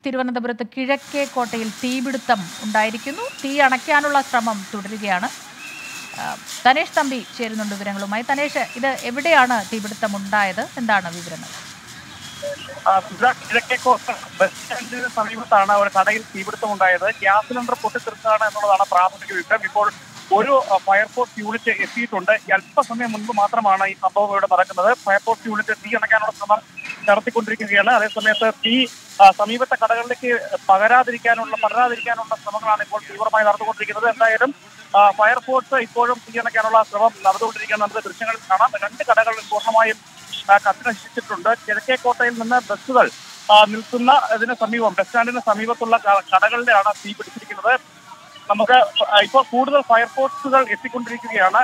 തിരുവനന്തപുരത്ത് കിഴക്കേക്കോട്ടയിൽ തീപിടുത്തം ഉണ്ടായിരിക്കുന്നു തീ അണയ്ക്കാനുള്ള ശ്രമം തുടരുകയാണ് ആ, തനേഷ് തമ്പി ചേരുന്നുണ്ട് വിവരങ്ങളുമായി തനേഷ് ഇത് എവിടെയാണ് തീപിടുത്തം ഉണ്ടായത് എന്താണ് വിവരങ്ങൾ ആ, സുജ കിഴക്കേക്കോട്ട ബസ് സ്റ്റാൻഡിന് സമീപത്താണ് ഒരു കടയിൽ തീപിടുത്തം ഉണ്ടായത് ഗ്യാസ് സിലിണ്ടർ പൊട്ടിത്തെറിച്ചതാണ് എന്നുള്ളതാണ് പ്രാഥമിക വിവരം ഇപ്പോൾ ഒരു ആ, ഫയർഫോഴ്സ് യൂണിറ്റ് എത്തിയിട്ടുണ്ട് ഈ അല്പസമയം മുൻപ് മാത്രമാണ് ഈ സംഭവം ഇവിടെ നടക്കുന്നത് ഫയർഫോഴ്സ് യൂണിറ്റ് തീ അണയ്ക്കാനുള്ള ശ്രമം നടത്തിക്കൊണ്ടിരിക്കുകയാണ് അതേസമയത്ത് തീ ആ, സമീപത്തെ കടകളിലേക്ക് പകരാതിരിക്കാനുള്ള പടരാതിരിക്കാനുള്ള ശ്രമങ്ങളാണ് ഇപ്പോൾ തീവ്രമായി നടന്നുകൊണ്ടിരിക്കുന്നത് എന്തായാലും ആ, ഫയർഫോഴ്സ് ഇപ്പോഴും തീ അണയ്ക്കാനുള്ള ശ്രമം നടന്നുകൊണ്ടിരിക്കുകയാണ് നമുക്ക് ദൃശ്യങ്ങളിൽ കാണാം രണ്ട് കടകൾ പൂർണ്ണമായും ആ, കത്തി നശിച്ചിട്ടുണ്ട് കിഴക്കേക്കോട്ടയിൽ നിന്ന് ബസ്സുകൾ ആ, നിൽക്കുന്ന ഇതിന് സമീപം ബസ് സ്റ്റാൻഡിന് സമീപത്തുള്ള ക- കടകളിലാണ് തീ പിടിച്ചിരിക്കുന്നത് നമുക്ക് ആ, ഇപ്പോൾ കൂടുതൽ ഫയർഫോഴ്സുകൾ എത്തിക്കൊണ്ടിരിക്കുകയാണ്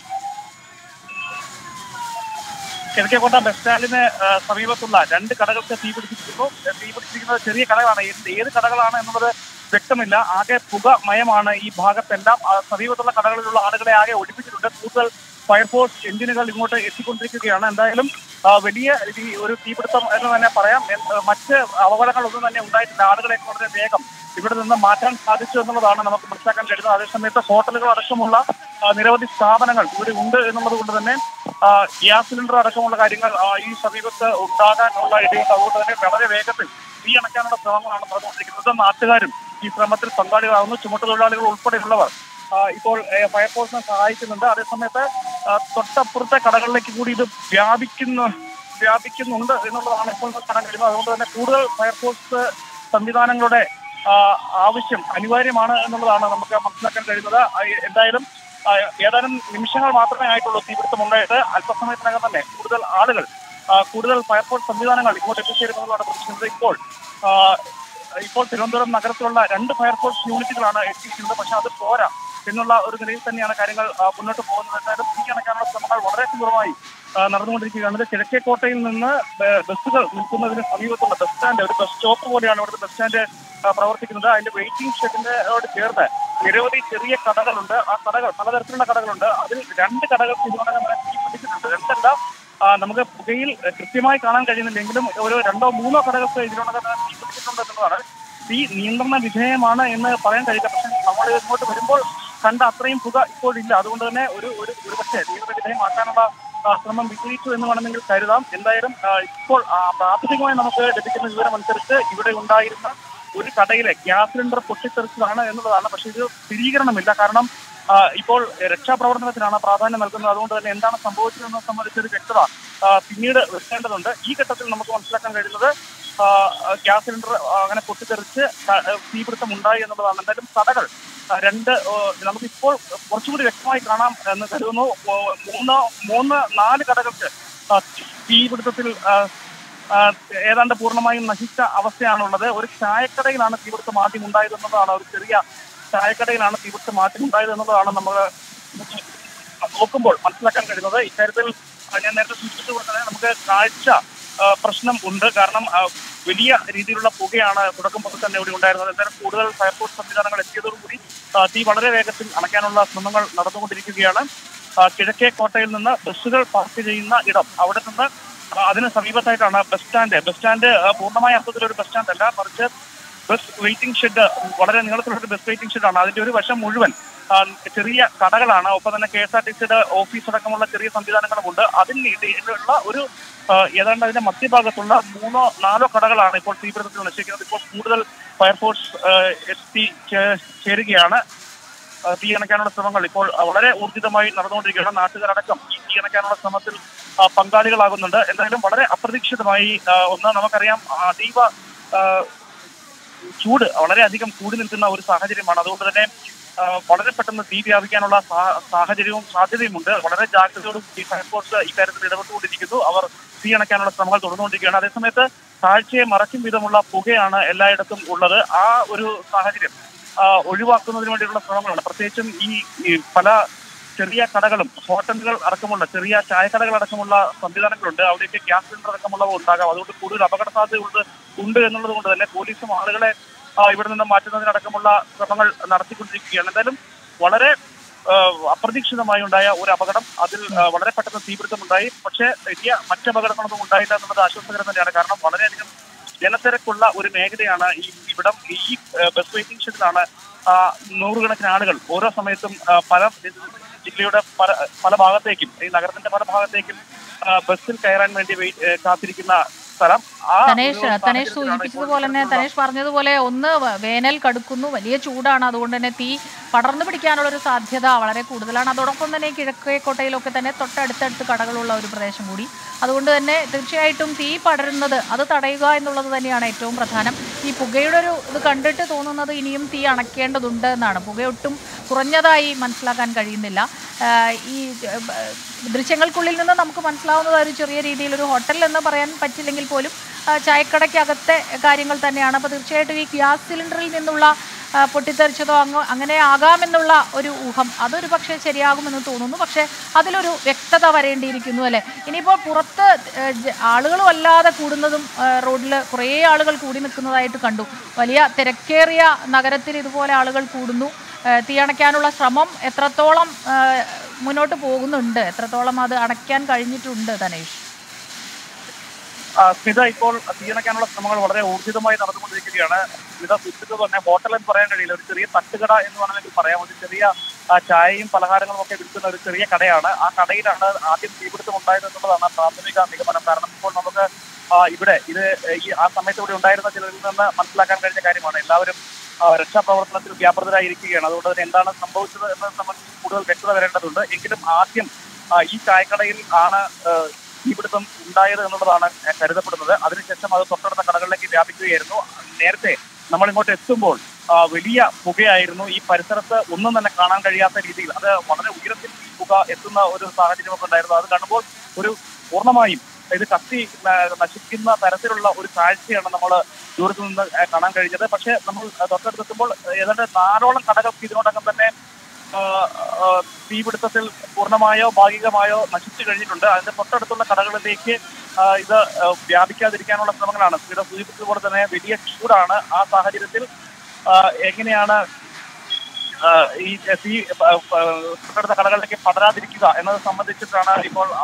കിഴക്കേക്കോട്ട ബസ് സ്റ്റാൻഡിന് ആ, സമീപത്തുള്ള രണ്ട് കടകൾക്ക് തീ പിടിച്ചിരിക്കുന്നു തീ പിടിച്ചിരിക്കുന്നത് ചെറിയ കടകളാണ് എന്ത് ഏത് കടകളാണ് എന്നുള്ളത് വ്യക്തമില്ല ആകെ പുക മയമാണ് ഈ ഭാഗത്തെല്ലാം ആ, സമീപത്തുള്ള കടകളിലുള്ള ആളുകളെ ആകെ ഒഴിപ്പിച്ചിട്ടുണ്ട് കൂടുതൽ ഫയർഫോഴ്സ് എഞ്ചിനുകൾ ഇങ്ങോട്ട് എത്തിക്കൊണ്ടിരിക്കുകയാണ് എന്തായാലും ആ, വലിയ രീതി- ഒരു തീപിടുത്തം എന്ന് തന്നെ പറയാം എന്ത് മറ്റ് അപകടങ്ങളൊന്നും തന്നെ ഉണ്ടായിട്ടില്ല ആളുകളെ വളരെ വേഗം ഇവിടെ നിന്ന് മാറ്റാൻ സാധിച്ചു എന്നുള്ളതാണ് നമുക്ക് മനസ്സിലാക്കാൻ കഴിയുന്നത് അതേസമയത്ത് ഹോട്ടലുകൾ അടക്കമുള്ള ആ, നിരവധി സ്ഥാപനങ്ങൾ ഇവിടെ ഉണ്ട് എന്നുള്ളത് കൊണ്ട് തന്നെ ആ, ഗ്യാസ് സിലിണ്ടർ അടക്കമുള്ള കാര്യങ്ങൾ ആ, ഈ സമീപത്ത് ഉണ്ടാകാനുള്ള ഇടയുണ്ട് അതുകൊണ്ട് തന്നെ വളരെ വേഗത്തിൽ തീ അണയ്ക്കാനുള്ള ശ്രമങ്ങളാണ് നടന്നുകൊണ്ടിരിക്കുന്നത് നാട്ടുകാരും ഈ ശ്രമത്തിൽ പങ്കാളികളാകുന്നു ചുമട്ടുതൊഴിലാളികൾ ഉൾപ്പെടെയുള്ളവർ ആ, ഇപ്പോൾ ഏ, ഫയർഫോഴ്സിനെ സഹായിക്കുന്നുണ്ട് അതേസമയത്ത് ആ, തൊട്ടപ്പുറത്തെ കടകളിലേക്ക് കൂടി ഇത് വ്യാപിക്കുന്നു വ്യാപിക്കുന്നുണ്ട് എന്നുള്ളതാണ് ഇപ്പോൾ നമുക്ക് കാണാൻ കഴിയുന്നത് അതുകൊണ്ട് തന്നെ കൂടുതൽ ഫയർഫോഴ്സ് സംവിധാനങ്ങളുടെ ആ, ആവശ്യം അനിവാര്യമാണ് എന്നുള്ളതാണ് നമുക്ക് മനസ്സിലാക്കാൻ കഴിയുന്നത് ആ, എന്തായാലും ആ, ഏതാനും നിമിഷങ്ങൾ മാത്രമേ ആയിട്ടുള്ളൂ തീപിടുത്തം ഉണ്ടായിട്ട് അല്പസമയത്തിനകം തന്നെ കൂടുതൽ ആളുകൾ ആ, കൂടുതൽ ഫയർഫോഴ്സ് സംവിധാനങ്ങൾ ഇങ്ങോട്ട് എത്തിച്ചേരുമെന്നുള്ളതാണ് പ്രതീക്ഷിക്കുന്നത് ഇപ്പോൾ ആ, ഇപ്പോൾ തിരുവനന്തപുരം നഗരത്തിലുള്ള രണ്ട് ഫയർഫോഴ്സ് യൂണിറ്റുകളാണ് എത്തിയിരിക്കുന്നത് പക്ഷെ അത് പോരാ എന്നുള്ള ഒരു നിലയിൽ തന്നെയാണ് കാര്യങ്ങൾ ആ, മുന്നോട്ട് പോകുന്നത് എന്തായാലും തീ അണയ്ക്കാനുള്ള ശ്രമങ്ങൾ വളരെ തീവ്രമായി ആ, നടന്നുകൊണ്ടിരിക്കുകയാണ് ഇത് കിഴക്കേക്കോട്ടയിൽ നിന്ന് ബ- ബസ്സുകൾ നിൽക്കുന്നതിന് സമീപത്തുള്ള ബസ് സ്റ്റാൻഡ് ഒരു ബസ് സ്റ്റോപ്പ് പോലെയാണ് ഇവിടുത്തെ ബസ് സ്റ്റാൻഡ് ആ, പ്രവർത്തിക്കുന്നത് അതിന്റെ വെയിറ്റിംഗ് ഷെഡിനോട് ചേർന്ന് നിരവധി ചെറിയ കടകളുണ്ട് ആ കടകൾ പലതരത്തിലുള്ള കടകളുണ്ട് അതിൽ രണ്ട് കടകൾക്ക് ഇതിനോടകം തന്നെ തീ പിടിച്ചിട്ടുണ്ട് രണ്ടല്ല ആ, നമുക്ക് പുകയിൽ എഹ്, കൃത്യമായി കാണാൻ കഴിയുന്നില്ലെങ്കിലും ഒരു രണ്ടോ മൂന്നോ കടകൾക്ക് ഇതിനോടകം തന്നെ തീ പിടിച്ചിട്ടുണ്ട് എന്നുള്ളതാണ് തീ നിയന്ത്രണ വിധേയമാണ് എന്ന് പറയാൻ കഴിയില്ല പക്ഷെ നമ്മൾ ഇങ്ങോട്ട് വരുമ്പോൾ കണ്ട അത്രയും പുക ഇപ്പോഴില്ല അതുകൊണ്ട് തന്നെ ഒരു ഒരു ഒരു പക്ഷേ നിയന്ത്രണ വിധേയമാക്കാനുള്ള ആ, ശ്രമം വിജയിച്ചു എന്ന് വേണമെങ്കിൽ കരുതാം എന്തായാലും ആ, ഇപ്പോൾ ആ, പ്രാഥമികമായി നമുക്ക് ലഭിക്കുന്ന വിവരം അനുസരിച്ച് ഇവിടെ ഉണ്ടായിരുന്ന ഒരു കടയിലെ ഗ്യാസ് സിലിണ്ടർ പൊട്ടിത്തെറിച്ചതാണ് എന്നുള്ളതാണ് പക്ഷെ ഇത് സ്ഥിരീകരണമില്ല കാരണം ആ, ഇപ്പോൾ രക്ഷാപ്രവർത്തനത്തിനാണ് പ്രാധാന്യം നൽകുന്നത് അതുകൊണ്ട് തന്നെ എന്താണ് സംഭവിച്ചതെന്ന് സംബന്ധിച്ചൊരു വ്യക്തത ആ, പിന്നീട് വരുത്തേണ്ടതുണ്ട് ഈ ഘട്ടത്തിൽ നമുക്ക് മനസ്സിലാക്കാൻ കഴിയുന്നത് ആ, ഗ്യാസ് സിലിണ്ടർ ആ, അങ്ങനെ പൊട്ടിത്തെറിച്ച് ക- ആ, തീപിടുത്തം ഉണ്ടായി എന്നുള്ളതാണ് എന്തായാലും കടകൾ ആ, രണ്ട് ആ, നമുക്കിപ്പോൾ കുറച്ചുകൂടി വ്യക്തമായി കാണാം എന്ന് കരുതുന്നു ഓ, മൂന്ന് മൂന്ന് നാല് കടകൾക്ക് ആ, തീപിടുത്തത്തിൽ ആ, ആ, ഏതാണ്ട് പൂർണ്ണമായും നശിച്ച അവസ്ഥയാണുള്ളത് ഒരു ചായക്കടയിലാണ് തീപിടുത്തം ആദ്യം ഉണ്ടായത് എന്നുള്ളതാണ് ഒരു ചെറിയ ചായക്കടയിലാണ് തീപിടുത്തം ആദ്യം ഉണ്ടായത് എന്നുള്ളതാണ് നമ്മൾ നോക്കുമ്പോൾ മനസ്സിലാക്കാൻ കഴിയുന്നത് ഇക്കാര്യത്തിൽ ആ, ഞാൻ നേരത്തെ സൂചിപ്പിച്ചതുപോലെ തന്നെ നമുക്ക് കാഴ്ച ആ, പ്രശ്നം ഉണ്ട് കാരണം ആ, വലിയ രീതിയിലുള്ള പുകയാണ് തുടക്കം മുതൽ തന്നെ ഇവിടെ ഉണ്ടായിരുന്നത് എന്തായാലും കൂടുതൽ ഫയർഫോഴ്സ് സംവിധാനങ്ങൾ എത്തിയതോടുകൂടി ആ, തീ വളരെ വേഗത്തിൽ അണയ്ക്കാനുള്ള ശ്രമങ്ങൾ നടന്നുകൊണ്ടിരിക്കുകയാണ് ആ, കിഴക്കേ കോട്ടയിൽ നിന്ന് ബസ്സുകൾ പാർക്ക് ചെയ്യുന്ന ഇടം അവിടെ നിന്ന് ആ, അതിന് സമീപത്തായിട്ടാണ് ബസ് സ്റ്റാൻഡ് ബസ് സ്റ്റാൻഡ് ആ, പൂർണ്ണമായ അർത്ഥത്തിൽ ഒരു ബസ് സ്റ്റാൻഡ് അല്ല മറിച്ച് ബസ് വെയിറ്റിംഗ് ഷെഡ് വളരെ നീളത്തിലുള്ള ഒരു ബസ് വെയിറ്റിംഗ് ഷെഡാണ് അതിന്റെ ഒരു വശം മുഴുവൻ ആ, ചെറിയ കടകളാണ് ഒപ്പം തന്നെ കെ എസ് ആർ ടി സിയുടെ ഓഫീസ് അടക്കമുള്ള ചെറിയ സംവിധാനങ്ങളുമുണ്ട് അതിനിടയിലുള്ള ഒരു ആ, ഏതാണ്ട് അതിന്റെ മധ്യഭാഗത്തുള്ള മൂന്നോ നാലോ കടകളാണ് ഇപ്പോൾ തീപിടുത്തത്തിൽ നശിക്കുന്നത് ഇപ്പോൾ കൂടുതൽ ഫയർഫോഴ്സ് ആ, എത്തി ചേ- ചേരുകയാണ് ആ, തീ അണയ്ക്കാനുള്ള ശ്രമങ്ങൾ ഇപ്പോൾ ആ, വളരെ ഊർജിതമായി നടന്നുകൊണ്ടിരിക്കുകയാണ് നാട്ടുകാരടക്കം ഈ തീ അണയ്ക്കാനുള്ള ശ്രമത്തിൽ ആ, പങ്കാളികളാകുന്നുണ്ട് എന്തായാലും വളരെ അപ്രതീക്ഷിതമായി ആ, ഒന്ന് നമുക്കറിയാം അതീവ ആ, ചൂട് വളരെയധികം കൂടി നിൽക്കുന്ന ഒരു സാഹചര്യമാണ് അതുകൊണ്ട് തന്നെ ആ, വളരെ പെട്ടെന്ന് തീ വ്യാപിക്കാനുള്ള സാ- സാഹചര്യവും സാധ്യതയുമുണ്ട് വളരെ ജാഗ്രതയോടുകൂടി ഫയർഫോഴ്സ് ഇക്കാര്യത്തിൽ ഇടപെട്ടുകൊണ്ടിരിക്കുന്നു അവർ തീ അണയ്ക്കാനുള്ള ശ്രമങ്ങൾ തുടർന്നുകൊണ്ടിരിക്കുകയാണ് അതേസമയത്ത് കാഴ്ചയെ മറയ്ക്കും വിധമുള്ള പുകയാണ് എല്ലായിടത്തും ഉള്ളത് ആ ഒരു സാഹചര്യം ആ, ഒഴിവാക്കുന്നതിന് വേണ്ടിയുള്ള ശ്രമങ്ങളാണ് പ്രത്യേകിച്ചും ഈ ഈ പല ചെറിയ കടകളും ഹോട്ടലുകൾ അടക്കമുള്ള ചെറിയ ചായക്കടകൾ അടക്കമുള്ള സംവിധാനങ്ങളുണ്ട് അവിടേക്ക് ഗ്യാസ് സിലിണ്ടർ അടക്കമുള്ളവ ഉണ്ടാകാം അതുകൊണ്ട് കൂടുതൽ അപകട സാധ്യതയുണ്ട് ഉണ്ട് എന്നുള്ളത് കൊണ്ട് തന്നെ പോലീസും ആളുകളെ ആ, ഇവിടെ നിന്ന് മാറ്റുന്നതിനടക്കമുള്ള ശ്രമങ്ങൾ നടത്തിക്കൊണ്ടിരിക്കുകയാണ് എന്തായാലും വളരെ ആ, അപ്രതീക്ഷിതമായി ഉണ്ടായ ഒരു അപകടം അതിൽ ആ, വളരെ പെട്ടെന്ന് തീപിടുത്തമുണ്ടായി പക്ഷേ വലിയ മറ്റ് അപകടങ്ങളൊന്നും ഉണ്ടായില്ല എന്നുള്ളത് ആശ്വാസകരം തന്നെയാണ് കാരണം വളരെയധികം ജനത്തിരക്കുള്ള ഒരു മേഖലയാണ് ഈ ഇവിടം ഈ ആ, ബസ് വെയിറ്റിംഗ് ഷെഡിലാണ് ആ, നൂറുകണക്കിന് ആളുകൾ ഓരോ സമയത്തും ആ, പല ജില്ലയുടെ പല പല ഭാഗത്തേക്കും ഈ നഗരത്തിന്റെ പല ഭാഗത്തേക്കും ആ, ബസ്സിൽ കയറാൻ വേണ്ടി വെയിറ്റ് ഏ, കാത്തിരിക്കുന്ന സ്ഥലം ആ ഒരു തനേഷ് തനേഷ് സാഹചര്യത്തിലാണ് സൂചിപ്പിച്ചതുപോലെ തന്നെ ഇപ്പോൾ തനേഷ് പറഞ്ഞതുപോലെ ഒന്ന് വ- വേനൽ കടുക്കുന്നു വലിയ ചൂടാണ് അതുകൊണ്ട് തന്നെ തീ പടർന്നു പിടിക്കാനുള്ള ഒരു സാധ്യത വളരെ കൂടുതലാണ് അതോടൊപ്പം തന്നെ കിഴക്കേക്കോട്ടയിലൊക്കെ തന്നെ തൊട്ടടുത്തടുത്ത് കടകളുള്ള ഒരു പ്രദേശം കൂടി അതുകൊണ്ട് തന്നെ തീർച്ചയായിട്ടും തീ പടരുന്നത് അത് തടയുക എന്നുള്ളത് തന്നെയാണ് ഏറ്റവും പ്രധാനം ഈ പുകയുടെ ഒരു ഇത് കണ്ടിട്ട് തോന്നുന്നത് ഇനിയും തീ അണയ്ക്കേണ്ടതുണ്ട് എന്നാണ് പുകയൊട്ടും കുറഞ്ഞതായി മനസ്സിലാക്കാൻ കഴിയുന്നില്ല ആഹ് ഈ ഏഹ്, ബ- ദൃശ്യങ്ങൾക്കുള്ളിൽ നിന്ന് നമുക്ക് മനസ്സിലാവുന്നത് ഒരു ചെറിയ രീതിയിൽ ഒരു ഹോട്ടൽ എന്ന് പറയാൻ പറ്റില്ലെങ്കിൽ പോലും ആ, ചായക്കടയ്ക്കകത്തെ കാര്യങ്ങൾ തന്നെയാണ് അപ്പോൾ തീർച്ചയായിട്ടും ഈ ഗ്യാസ് സിലിണ്ടറിൽ നിന്നുള്ള ആ, പൊട്ടിത്തെറിച്ചതോ അങ്ങ് അങ്ങനെ ആകാമെന്നുള്ള ഒരു ഊഹം അതൊരു പക്ഷേ ശരിയാകുമെന്ന് തോന്നുന്നു പക്ഷേ അതിലൊരു വ്യക്തത വരേണ്ടിയിരിക്കുന്നു അല്ലേ ഇനിയിപ്പോൾ പുറത്ത് ഏ, ജ- ആളുകളും അല്ലാതെ കൂടുന്നതും റോഡിൽ കുറേ ആളുകൾ കൂടി നിൽക്കുന്നതായിട്ട് കണ്ടു വലിയ തിരക്കേറിയ നഗരത്തിൽ ഇതുപോലെ ആളുകൾ കൂടുന്നു ഏ, തീ അണയ്ക്കാനുള്ള ശ്രമം എത്രത്തോളം ഏ, മുന്നോട്ട് പോകുന്നുണ്ട് എത്രത്തോളം അത് അണയ്ക്കാൻ കഴിഞ്ഞിട്ടുണ്ട് തനേഷ് ആ, സ്മിത ഇപ്പോൾ തീയണയ്ക്കാനുള്ള ശ്രമങ്ങൾ വളരെ ഊർജിതമായി നടന്നുകൊണ്ടിരിക്കുകയാണ് സ്മിത സൂചിപ്പിച്ചത് തന്നെ ഹോട്ടൽ എന്ന് പറയാൻ കഴിയില്ല ഒരു ചെറിയ തട്ടുകട എന്ന് വേണമെങ്കിൽ പറയാം ഒരു ചെറിയ ആ, ചായയും പലഹാരങ്ങളും ഒക്കെ വിൽക്കുന്ന ഒരു ചെറിയ കടയാണ് ആ കടയിലാണ് ആദ്യം തീപിടുത്തം ഉണ്ടായത് എന്നുള്ളതാണ് പ്രാഥമിക നിഗമനം കാരണം ഇപ്പോൾ നമുക്ക് ആ, ഇവിടെ ഇത് ഈ ആ സമയത്ത് ഇവിടെ ഉണ്ടായിരുന്ന ചിലരിൽ നിന്ന് മനസ്സിലാക്കാൻ കഴിഞ്ഞ കാര്യമാണ് എല്ലാവരും ആ, രക്ഷാപ്രവർത്തനത്തിൽ വ്യാപൃതരായിരിക്കുകയാണ് അതുകൊണ്ട് തന്നെ എന്താണ് സംഭവിച്ചത് എന്നത് സംബന്ധിച്ച് കൂടുതൽ വ്യക്തത വരേണ്ടതുണ്ട് എങ്കിലും ആദ്യം ആ, ഈ ചായക്കടയിൽ ആണ് ആ, തീപിടുത്തം ഉണ്ടായത് എന്നുള്ളതാണ് കരുതപ്പെടുന്നത് അതിനുശേഷം അത് തൊട്ടടുത്ത കടകളിലേക്ക് വ്യാപിക്കുകയായിരുന്നു നേരത്തെ നമ്മൾ ഇങ്ങോട്ട് എത്തുമ്പോൾ ആ, വലിയ പുകയായിരുന്നു ഈ പരിസരത്ത് ഒന്നും തന്നെ കാണാൻ കഴിയാത്ത രീതിയിൽ അത് വളരെ ഉയരത്തിൽ ഈ പുക എത്തുന്ന ഒരു സാഹചര്യമൊക്കെ ഉണ്ടായിരുന്നു അത് കാണുമ്പോൾ ഒരു പൂർണ്ണമായും ഇത് കത്തി ന- നശിക്കുന്ന തരത്തിലുള്ള ഒരു കാഴ്ചയാണ് നമ്മൾ ദൂരത്ത് നിന്ന് ആ, കാണാൻ കഴിഞ്ഞത് പക്ഷേ നമ്മൾ ആ, തൊട്ടടുത്തെത്തുമ്പോൾ ഏതാണ്ട് നാലോളം കടകൾക്ക് ഇതിനോടകം തന്നെ ആ, ആ, തീപിടുത്തത്തിൽ പൂർണ്ണമായോ ഭാഗികമായോ നശിച്ചു കഴിഞ്ഞിട്ടുണ്ട് അതിന്റെ തൊട്ടടുത്തുള്ള കടകളിലേക്ക് ആ, ഇത് ആ, വ്യാപിക്കാതിരിക്കാനുള്ള ശ്രമങ്ങളാണ് ഇവിടെ സൂചിപ്പിച്ചതുപോലെ തന്നെ വലിയ ചൂടാണ് ആ സാഹചര്യത്തിൽ ആ, എങ്ങനെയാണ് ആ, ഈ തീ ആ, ആ, തൊട്ടടുത്ത കടകളിലേക്ക് പടരാതിരിക്കുക എന്നത് സംബന്ധിച്ചിട്ടാണ് ഇപ്പോൾ ആ,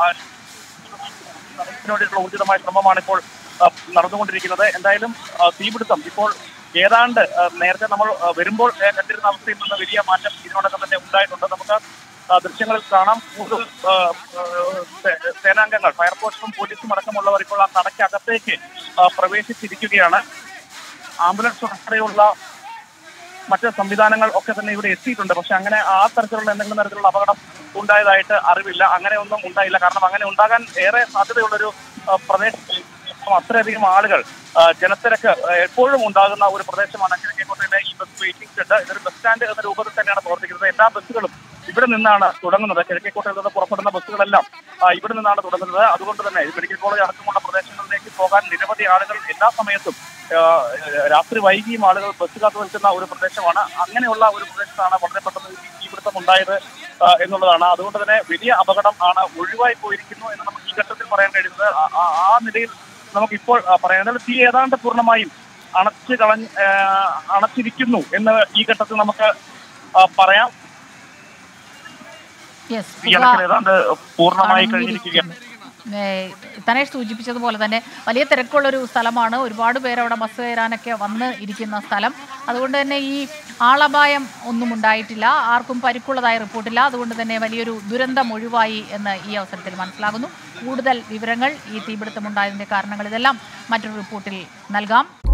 ഇതിനു വേണ്ടിയിട്ടുള്ള ഊർജിതമായ ശ്രമമാണ് ഇപ്പോൾ ആ, നടന്നുകൊണ്ടിരിക്കുന്നത് എന്തായാലും ആ, തീപിടുത്തം ഇപ്പോൾ ഏതാണ്ട് ആ, നേരത്തെ നമ്മൾ ആ, വരുമ്പോൾ ആ, കണ്ടിരുന്ന അവസ്ഥയിൽ നിന്ന് വലിയ മാറ്റം ഇതിനോടൊപ്പം തന്നെ ഉണ്ടായിട്ടുണ്ട് നമുക്ക് ആ, ദൃശ്യങ്ങളിൽ കാണാം കൂടുതൽ ആ, ആ, സേ- സേനാംഗങ്ങൾ ഫയർഫോഴ്സും പോലീസും അടക്കമുള്ളവർ ഇപ്പോൾ ആ കടയ്ക്കകത്തേക്ക് ആ, പ്രവേശിച്ചിരിക്കുകയാണ് ആംബുലൻസ് ഉൾപ്പെടെയുള്ള മറ്റ് സംവിധാനങ്ങൾ ഒക്കെ തന്നെ ഇവിടെ എത്തിയിട്ടുണ്ട് പക്ഷെ അങ്ങനെ ആ തരത്തിലുള്ള എന്തെങ്കിലും തരത്തിലുള്ള അപകടം ഉണ്ടായതായിട്ട് അറിവില്ല അങ്ങനെ ഒന്നും ഉണ്ടായില്ല കാരണം അങ്ങനെ ഉണ്ടാകാൻ ഏറെ സാധ്യതയുള്ളൊരു ആ, പ്രദേശം അത്രയധികം ആളുകൾ ആ, ജനത്തിരക്ക് ആ, എപ്പോഴും ഉണ്ടാകുന്ന ഒരു പ്രദേശമാണ് കിഴക്കേക്കോട്ടയിലെ ഈ ബസ് വെയിറ്റിംഗ് ഷെഡ് ഇതൊരു ബസ് സ്റ്റാൻഡ് എന്ന രൂപത്തിൽ തന്നെയാണ് പ്രവർത്തിക്കുന്നത് എല്ലാ ബസ്സുകളും ഇവിടെ നിന്നാണ് തുടങ്ങുന്നത് കിഴക്കേക്കോട്ടയിൽ നിന്ന് പുറപ്പെടുന്ന ബസ്സുകളെല്ലാം ആ, ഇവിടെ നിന്നാണ് തുടങ്ങുന്നത് അതുകൊണ്ട് തന്നെ ഈ മെഡിക്കൽ കോളേജ് അടക്കമുള്ള പ്രദേശങ്ങളിലേക്ക് പോകാൻ നിരവധി ആളുകൾ എല്ലാ സമയത്തും ആ, രാത്രി വൈകിയും ആളുകൾ ബസ് കാത്തു നിൽക്കുന്ന ഒരു പ്രദേശമാണ് അങ്ങനെയുള്ള ഒരു പ്രദേശത്താണ് വളരെ പെട്ടെന്ന് ഈ തീപിടുത്തം ഉണ്ടായത് ആ, എന്നുള്ളതാണ് അതുകൊണ്ട് തന്നെ വലിയ അപകടം ആണ് ഒഴിവായി പോയിരിക്കുന്നു എന്ന് നമുക്ക് ഈ ഘട്ടത്തിൽ പറയാൻ കഴിയുന്നത് ആ- ആ- ആ നിലയിൽ നമുക്ക് ഇപ്പോൾ ആ, പറയാം എന്നാൽ തീ ഏതാണ്ട് പൂർണ്ണമായും അണച്ച് കളഞ്ഞ് ആ, അണച്ചിരിക്കുന്നു എന്ന് ഈ ഘട്ടത്തിൽ നമുക്ക് ആ, പറയാം യെസ് തീ അണക്കൽ ഏതാണ്ട് പൂർണ്ണമായി കഴിഞ്ഞിരിക്കുകയാണ് ഏ, തനേഷ് സൂചിപ്പിച്ചതുപോലെ തന്നെ വലിയ തിരക്കുള്ളൊരു സ്ഥലമാണ് ഒരുപാട് പേര് അവിടെ ബസ് കയറാനൊക്കെ വന്ന് ഇരിക്കുന്ന സ്ഥലം അതുകൊണ്ട് തന്നെ ഈ ആളപായം ഒന്നും ഉണ്ടായിട്ടില്ല ആർക്കും പരിക്കുള്ളതായി റിപ്പോർട്ടില്ല അതുകൊണ്ട് തന്നെ വലിയൊരു ദുരന്തം ഒഴിവായി എന്ന് ഈ അവസരത്തിൽ മനസ്സിലാകുന്നു കൂടുതൽ വിവരങ്ങൾ ഈ തീപിടുത്തമുണ്ടായതിൻ്റെ കാരണങ്ങൾ ഇതെല്ലാം മറ്റൊരു റിപ്പോർട്ടിൽ നൽകാം